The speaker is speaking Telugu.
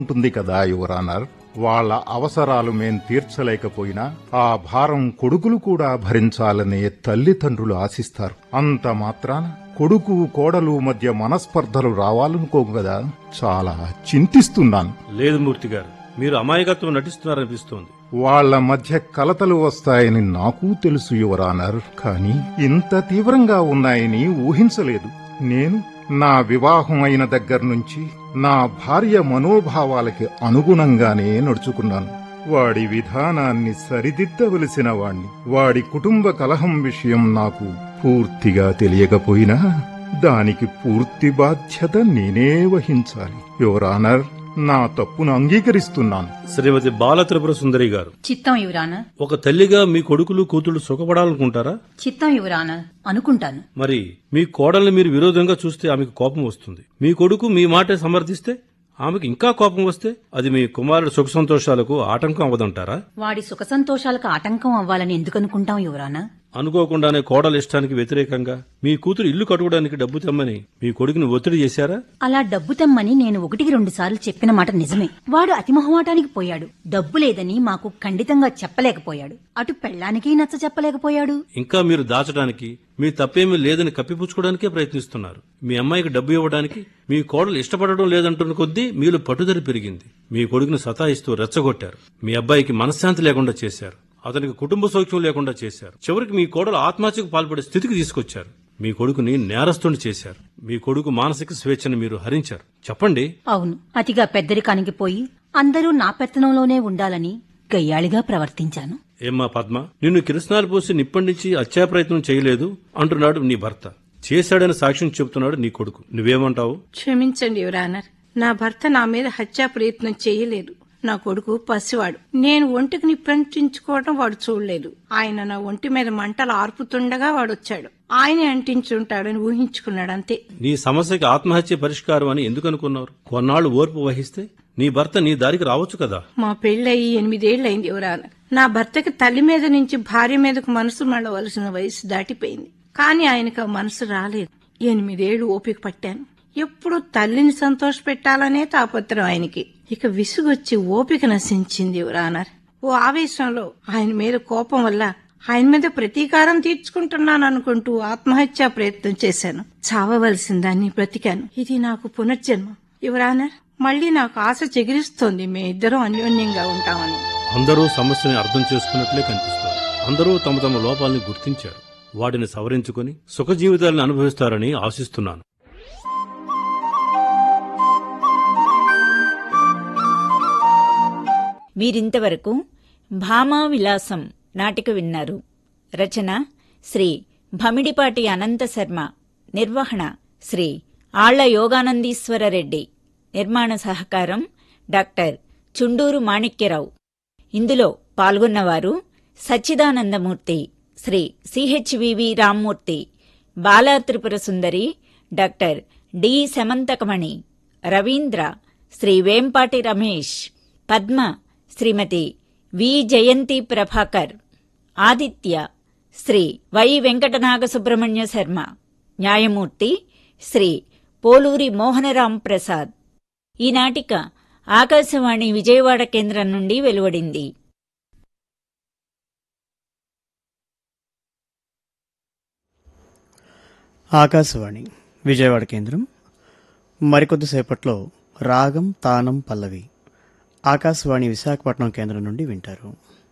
ఉంటుంది కదా యువరానర్ వాళ్ళ అవసరాలు మేం తీర్చలేకపోయినా ఆ భారం కొడుకులు కూడా భరించాలనే తల్లిదండ్రులు ఆశిస్తారు అంత మాత్రాన కొడుకు కోడలు మధ్య మనస్పర్ధలు రావాలనుకోం కదా చాలా చింతిస్తున్నాను లేదు మూర్తి గారు మీరు అమాయకత్వం నటిస్తున్నారనిపిస్తోంది వాళ్ళ మధ్య కలతలు వస్తాయని నాకు తెలుసు యువరానర్ కానీ ఇంత తీవ్రంగా ఉన్నాయని ఊహించలేదు నేను నా వివాహం అయిన దగ్గర నుంచి నా భార్య మనోభావాలకి అనుగుణంగానే నడుచుకున్నాను వాడి విధానాన్ని సరిదిద్దవలసిన వాణ్ణి వాడి కుటుంబ కలహం విషయం నాకు పూర్తిగా తెలియకపోయినా దానికి పూర్తి బాధ్యత నేనే వహించాలి యువరానర్ నా తప్పును అంగీకరిస్తున్నాను శ్రీమతి బాల త్రిపుర సుందరి గారు చిత్తం యువరాన ఒక తల్లిగా మీ కొడుకులు కూతుళ్ళు సుఖపడాలనుకుంటారా చిత్తం యువరాన అనుకుంటాను మరి మీ కోడల్ని మీరు విరోధంగా చూస్తే ఆమెకు కోపం వస్తుంది మీ కొడుకు మీ మాట సమర్థిస్తే ఆమెకు ఇంకా కోపం వస్తే అది మీ కుమారుడు సుఖ సంతోషాలకు ఆటంకం అవ్వదంటారా వాడి సుఖ సంతోషాలకు ఆటంకం అవ్వాలని ఎందుకు అనుకుంటాం యువరాన అనుకోకుండానే కోడల ఇష్టానికి వ్యతిరేకంగా మీ కూతురు ఇల్లు కట్టుకోవడానికి డబ్బు తెమ్మని మీ కొడుకుని ఒత్తిడి చేశారా అలా డబ్బు తెమ్మని నేను ఒకటికి రెండు సార్లు చెప్పిన మాట నిజమే వాడు అతిమొహమాటానికి పోయాడు డబ్బు లేదని మాకు ఖండితంగా చెప్పలేకపోయాడు అటు పెళ్ళానికి నచ్చ చెప్పలేకపోయాడు ఇంకా మీరు దాచడానికి మీ తప్పేమీ లేదని కప్పిపుచ్చుకోవడానికే ప్రయత్నిస్తున్నారు మీ అమ్మాయికి డబ్బు ఇవ్వడానికి మీ కోడలు ఇష్టపడడం లేదంటున్న కొద్దీ మీలో పట్టుదల పెరిగింది మీ కొడుకుని సతాయిస్తూ రెచ్చగొట్టారు మీ అబ్బాయికి మనశ్శాంతి లేకుండా చేశారు అతనికి కుటుంబ సౌఖ్యం లేకుండా చేశారు చివరికి మీ కోడలు ఆత్మహత్యకు పాల్పడే స్థితికి తీసుకొచ్చారు మీ కొడుకుని నేరస్తుని చేశారు మీ కొడుకు మానసిక స్వేచ్ఛను మీరు హరించారు చెప్పండి అవును అతిగా పెద్దరికానికి పోయి అందరూ నా పెత్తనంలోనే ఉండాలని గయ్యాళిగా ప్రవర్తించాను ఏమ్మా పద్మ నిన్ను కిరసనాలు పోసి నిప్పండించి హత్యా ప్రయత్నం చేయలేదు అంటున్నాడు నీ భర్త చేశాడని సాక్ష్యం చెబుతున్నాడు నీ కొడుకు నువ్వేమంటావు క్షమించండి యువరానర్ నా భర్త నా మీద హత్యా ప్రయత్నం చేయలేదు నా కొడుకు పసివాడు నేను ఒంటికి నిప్పంటించుకోవడం వాడు చూడలేదు ఆయన నా ఒంటి మీద మంటలు ఆర్పుతుండగా వాడు వచ్చాడు ఆయనే అంటించుంటాడని ఊహించుకున్నాడు అంతే నీ సమస్యకి ఆత్మహత్య పరిష్కారం అని ఎందుకు అనుకున్నారు కొన్నాళ్లు ఓర్పు వహిస్తే నీ భర్త నీ దారికి రావచ్చు కదా మా పెళ్ళయి ఎనిమిదేళ్లైంది యువరానర్ నా భర్తకి తల్లి మీద నుంచి భార్య మీదకు మనసు మళ్ళవలసిన వయసు దాటిపోయింది కానీ ఆయనకు ఆ మనసు రాలేదు ఎనిమిదేళ్లు ఓపిక పట్టాను ఎప్పుడు తల్లిని సంతోషపెట్టాలనే తాపత్రం ఆయనకి ఇక విసుగొచ్చి ఓపిక నశించింది యువరానర్ ఓ ఆవేశంలో ఆయన మీద కోపం వల్ల ఆయన మీద ప్రతీకారం తీర్చుకుంటున్నాను అనుకుంటూ ఆత్మహత్యా ప్రయత్నం చేశాను చావవలసిన దాన్ని బ్రతికాను ఇది నాకు పునర్జన్మ యువరానర్ మళ్ళీ నాకు ఆశ చెగిరిస్తోంది మేమిద్దరం అన్యోన్యంగా ఉంటామని అందరూ సమస్యని అర్థం చేసుకున్నట్లే కనిపిస్తోంది అందరూ తమ తమ లోపాలని గుర్తించారు వాటిని సవరించుకుని సుఖ జీవితాలను అనుభవిస్తారని ఆశిస్తున్నాను మీరింతవరకు భామా విలాసం నాటిక విన్నారు రచన శ్రీ భమిడిపాటి అనంత శర్మ నిర్వహణ శ్రీ ఆళ్ల యోగానందీశ్వర రెడ్డి నిర్మాణ సహకారం డాక్టర్ చుండూరు మాణిక్యరావు ఇందులో పాల్గొన్నవారు Sachchidanandamurthy Shri CHVV Rammurthy Bala Tripura Sundari doctor D Shamantakamani Ravindra Shri Vempati Ramesh Padma Shrimati V Jayanti Prabhakar Aditya Shri Y Venkatanaga Subrahmanya Sharma న్యాయమూర్తి శ్రీ పోలూరి మోహనరాం ప్రసాద్ ఈ నాటిక ఆకాశవాణి విజయవాడ కేంద్రం నుండి వెలువడింది ఆకాశవాణి విజయవాడ కేంద్రం మరికొద్దిసేపట్లో రాగం తానం పల్లవి ఆకాశవాణి విశాఖపట్నం కేంద్రం నుండి వింటారు